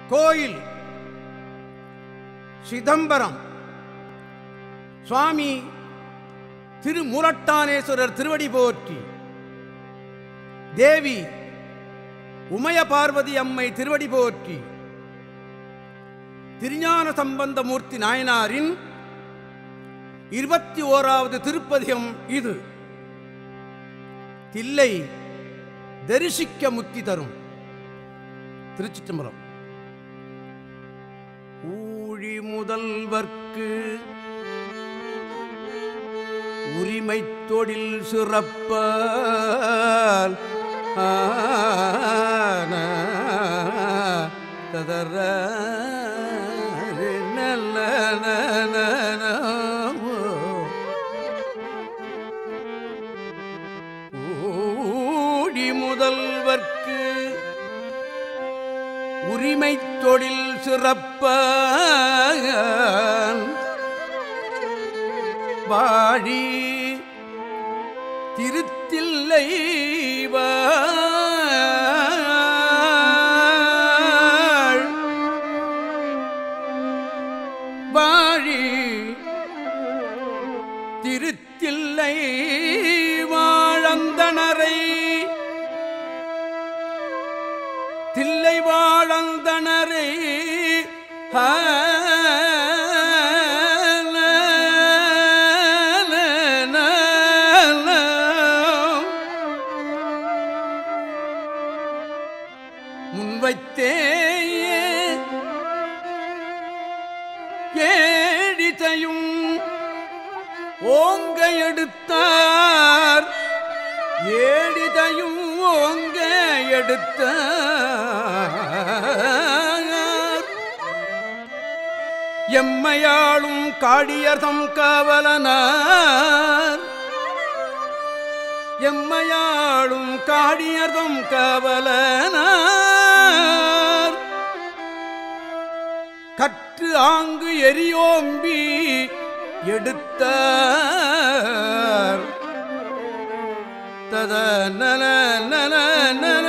கோயில் சிதம்பரம் சுவாமி திருமுரட்டானேஸ்வரர் திருவடி போற்றி தேவி உமய பார்வதி அம்மை திருவடி போற்றி திருஞான சம்பந்தமூர்த்தி நாயனாரின் இருபத்தி ஓராவது திருப்பதிகம் இது தில்லை தரிசிக்க முத்தி தரும் திருச்சிற்றம்பலம் ஊழி முதல்வர்க்கு உரிமை தொழில் சிறப்ப ததர நல்ல ஊழி முதல்வர்க்கு உரிமை தொழில் சிறப்ப வாழி திருத்தில்லை வாழ். வாழி திருத்தில்லை வாழந்தனரை தில்லை வாழந்தனரை முன்வைத்தே ஏழிதையும் ஓங்க எடுத்தார் ஏழிதையும் ஓங்க எடுத்தார் எம்மையாளும் காடியர்தம் காவலனார் எம்மையாளும் காடியர்தம் காவலனார் கற்று ஆங்கு எரியோம்பி எடுத்தார் தத நல நல நல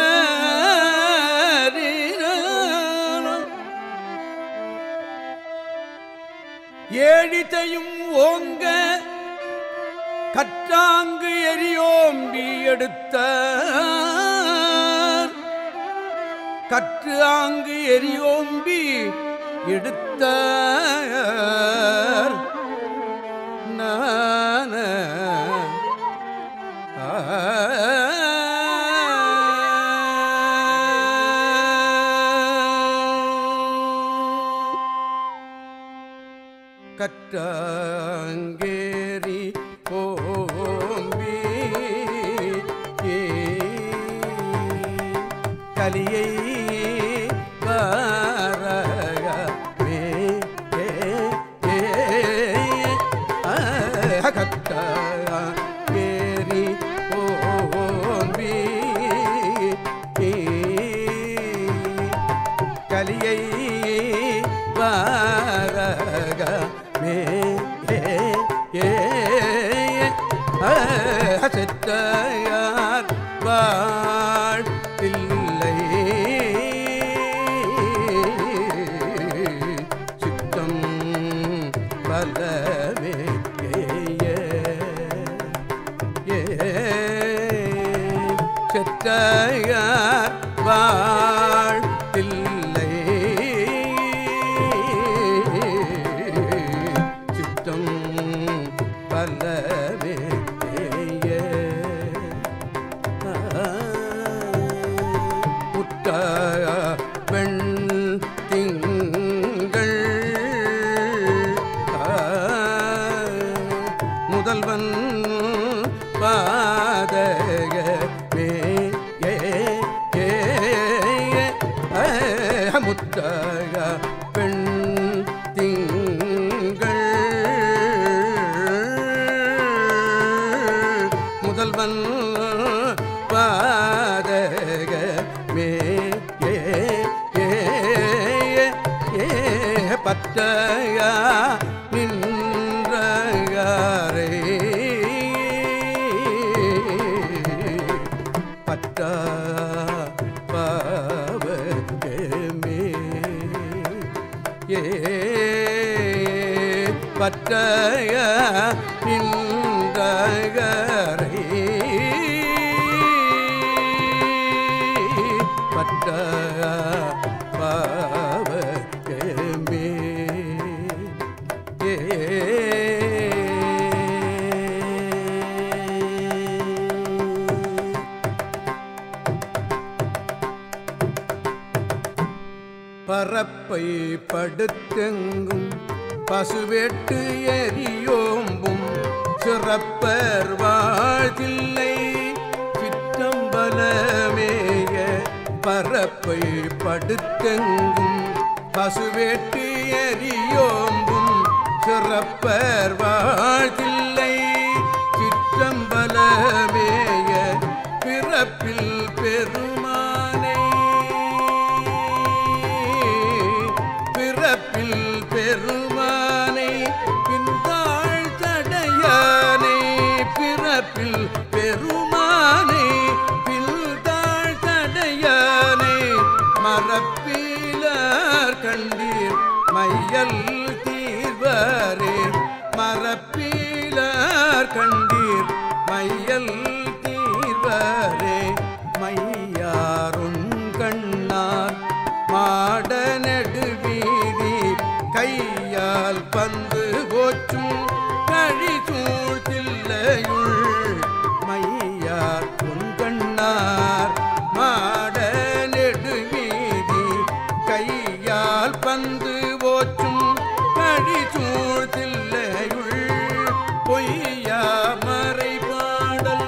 ஏழித்தையும் ஓங்க கற்றாங்கு எரியோம்பி எடுத்தார் கற்று ஆங்கு எரியோம்பி எடுத்தார் நான கற்றாங்கேரி ஓம்பி கலியை வாரகமே கற்றாங்கேரி ஓம்பி கலியை வாரகமே செத்தாயார் வாழ்த்தில்லை சித்தம் பலவே செத்தாயார் வாழ்த்தில்லை சித்தம் பல்லவே புத்த வெண் திங்கள் முதல்வன் பாதகமே ஏ ஏ முத்தக பெண் திங்கள் முதல்வன் பாதக மே ஏ ஏ ஏ பத்தயா நின்றகாரே பத்தா பாவமே ஏ பற்றைய நின்றகரை பற்ற பாவமே ஏ பரப்பை படுத்தெங்கும் பசுவெட்டு எரியோம்பும் சிறப்பர் வாழ்தில்லை சிற்றம்பலமேய பரப்பை படுத்தெங்கும் பசுவெட்டு எரியோம்பும் சிறப்பர் வாழ்தில்லை சிற்றம்பலமேய பிறப்பில் பெருமானை பிறப்பில் பெருமானை பின்தாள் தடையானை பிறப்பில் பெருமானை பின்தாள் தடையானை மரப்பிலார் கண்டீர் மையல் தீர்வரே மரப்பிலார் கண்டீர் மையல் தீர்வரே மையாருண் கண்ணார் மாட நெடுவீதி கையால் பந்து போற்றும் கழிசூழ் தில்லையுள் மையார் பொன்கண்ணார் மாட நெடுவீதி கையால் பந்து போற்றும் கழிசூழ் தில்லையுள் பொய்யா மறை பாடல்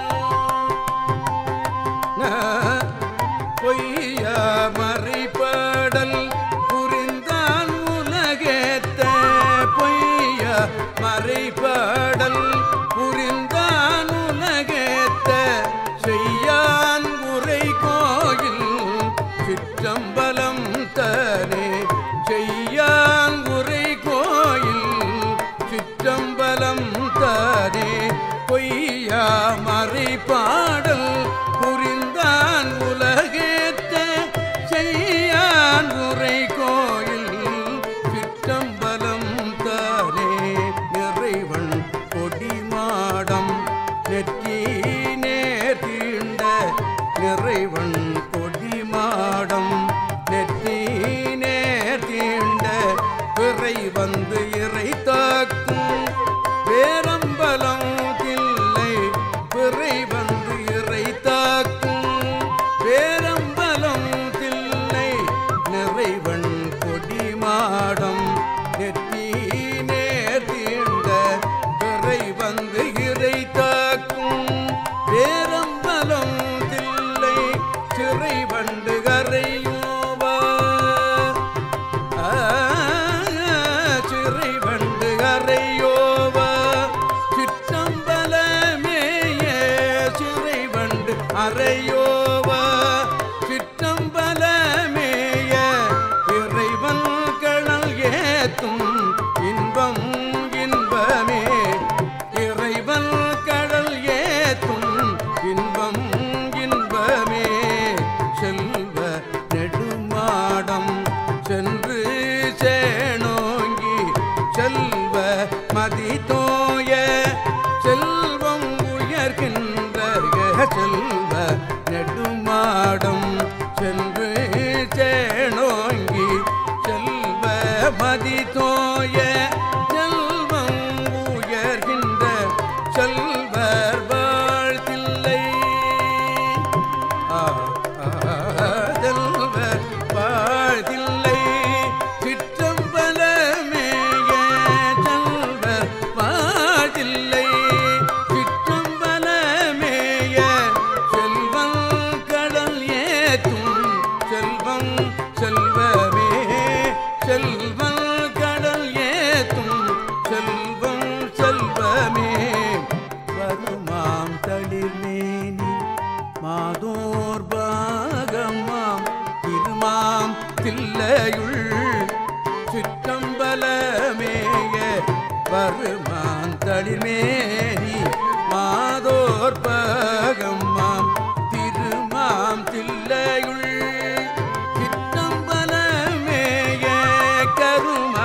பொய்யா மறைபாடல் புரிந்தான் உலகேத்த பொய்யா மறைபாடல் புரிந்தான் உலகேத்த செய்யான் உரை கோயில் சிற்றம்பலம் தனே செய்யான் உரை கோயில் சிற்றம்பலம் தானே பொய்யா மறைபாடல் புரிந்தான் உலகேத்த செய்யான் உரை கோயில் சிற்றம்பலம் தானே நிறைவன் கொடிமாடம் நெற்றி நேர் தீண்ட நிறைவன் கொடிமாடம் நெற்றி நேர் தீண்ட பிறை வந்து இறை தாக்கும் பேரம்பலம் தில்லை பிறை வந்து இறை தாக்கும் பேரம்பலம் தில்லை நிறைவன் கொடிமாடம் நெற்றி நேர் தீண்ட பிறை வந்து இறை தாக்கும் பேரம்பலம் தில்லை சிறை வண்டு கரையோவா சிறை வண்டு கரையோவா சிற்றம்பலமேய சிறை வண்டு அறையோவா சிற்றம்பலமேய இறைவன் கடல் ஏத்தும் இன்பம் இன்பமே இறைவன் கடல் ஏத்தும் இன்பம் இன்பமே செல்வ நெடுமாடம் சென்று சேனோங்கி செல்வ மதி தோய செல்வம் உயர்கின்ற செல்வ நெடுமாடம் சென்று சேனோங்கி செல்வ மதி தோய செல்வம் உயர்கின்ற செல்வர் வாழ்த்தில்லை செல்வர் வாழ்த்தில்லை சிற்றம்பலமேய செல்வர் வாழ்த்தில்லை சிற்றம்பலமேய செல்வம் கடல் ஏத்தும் செல்வம் செல்வமே செல்வம் கடல் ஏத்தும் செல்வம் செல்வமே வருமாம் தளிர்மேனி மாதோர் பாகமாம் திருமாம் தில்லையுள் சிற்றம்பலமேய வருமாம் தளிர்மேனி மாதோர் பாகமாம் திருமாம் தில்லையுள் சிற்றம்பலமேய கரும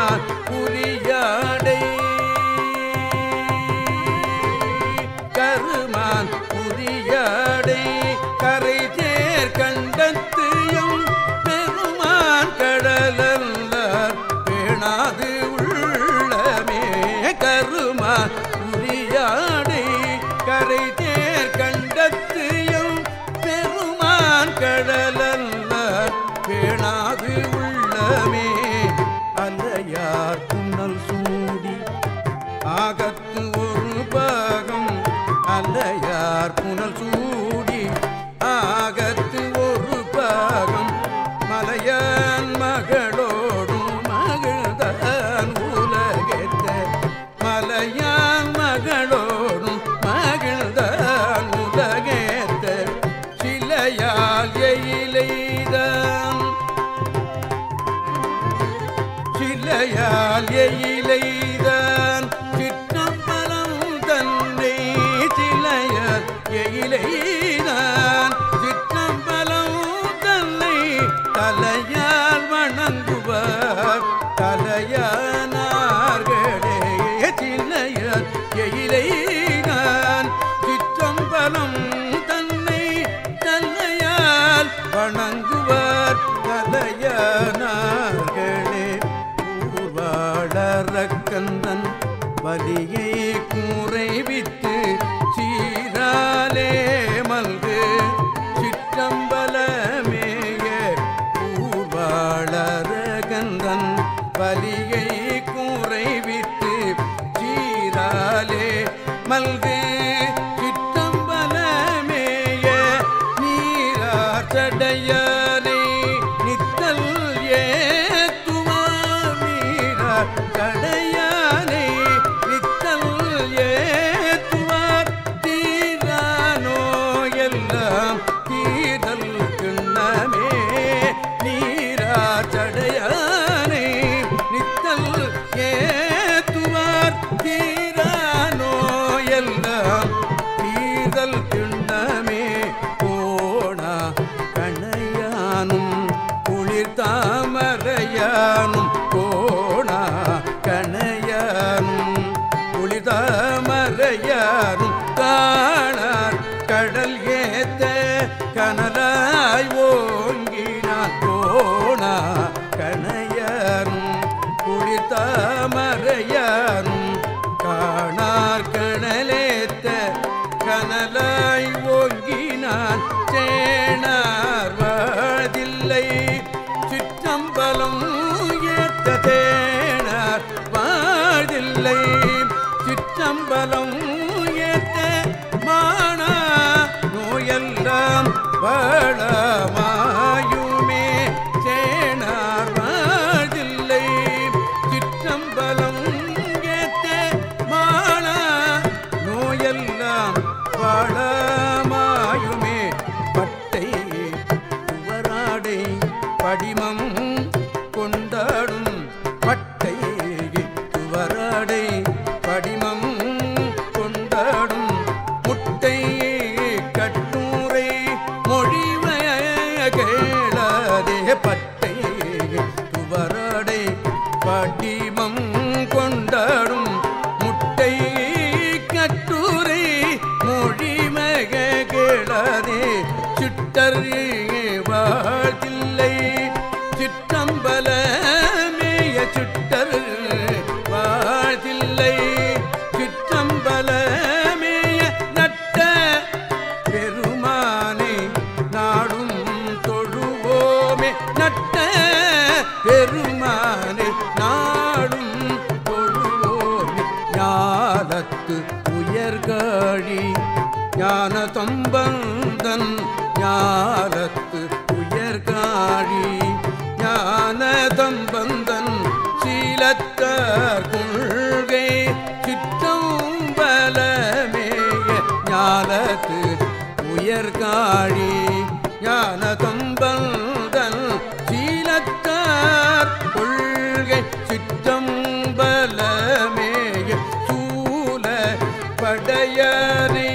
சிலையால் எயிலைதான் சிற்றம்பலம் தன்னை சிலையால் எயிலைதான் சிற்றம்பலம் தன்னை தலையால் வணங்குவார் தலையானார்களே சிலையால் எயிலைதான் சிற்றம்பலம் தன்னை தலையால் வணங்குவார் தலையானார்களே ஊர்வாழறக்கந்தன் வலியை குறைவித்து சீராலே மல்கு சிற்றம்பலமேய ஊர்வாழறகந்தன் வலியை குறைவித்து சீராலே மல்கு சிற்றம்பலமேய நீராச்சடையானை நித்தல் ஏத்துவார் நீரார் கடையானை நித்தல் ஏத்துவார் தீரானோ எல்லாம் தீரல் கிண்ணமே நீராச்சடையானை நித்தல் ஏத்துவார் தீரானோ எல்லாம் தீரல் கிண்ணமே போனா கணையானும் குளிர் தாமரையானும் போனா கணையானும் குளிர் தாமரையானும் காணார் கடல் ஏத்த கனலாய் ஓங்கினான் போனா கணையானும் குளிர் தாமரையானும் காணார் கடலேத்த கனலாய் ஓங்கினான் சேனார் வாழ்தில்லை சிற்றம்பலம் ஏத்த தேனார் வாழ்தில்லை சிற்றம்பலம் ஏத்த மானா நோயெல்லாம் வாழமாயுமே சேனார் வாழ்தில்லை சிற்றம்பலம் ஏத்த மானா நோயெல்லாம் வாழமாயுமே பட்டை துவராடை படிமம் கொண்டாடும் பட்டை துவராடை படிமம் கொண்டாடும் முட்டை கட்டூரை மொழிவய கேளாதே பட்டை துவராடை படிமம் கொண்டாடும் முட்டை கட்டுரை மொழிமக கேளாதே சிட்டர் வாழ்த்தில்லை சிற்றம்பலமேய சிட்டர் வாழ்த்தில்லை சிற்றம்பலமேய நட்ட பெருமானை நாடும் தொழுவோமே நட்ட பெருமானை நாடும் தொழுவோமே ஞாலத்து உயர்காழி ஞான தொம்பந்தன் ஞாலத்து உயர்காழி ஞான தம்பந்தன் சீலத்தார் கொள்கை சிற்றம்பலமேய ஞானத்து உயர்காழி ஞான தம்பந்தன் சீலத்தார் கொள்கை சிற்றம்பலமேய சூல படையனை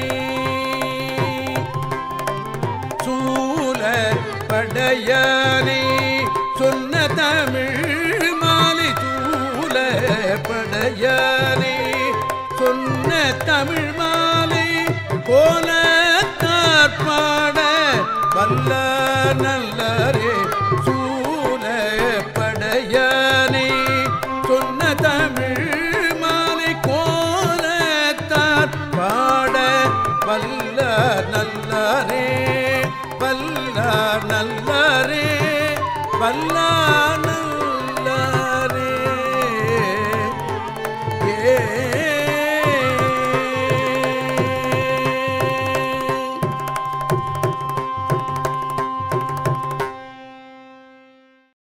சூல படையானை சொன்ன தமிழ் மாலை சூல படையானை சொன்ன தமிழ் மாலை போல தாற்பாட வல்ல நல்லரே சூல படையானை சொன்ன தமிழ் மாலை கோலத்தார் பாட வல்ல நல்ல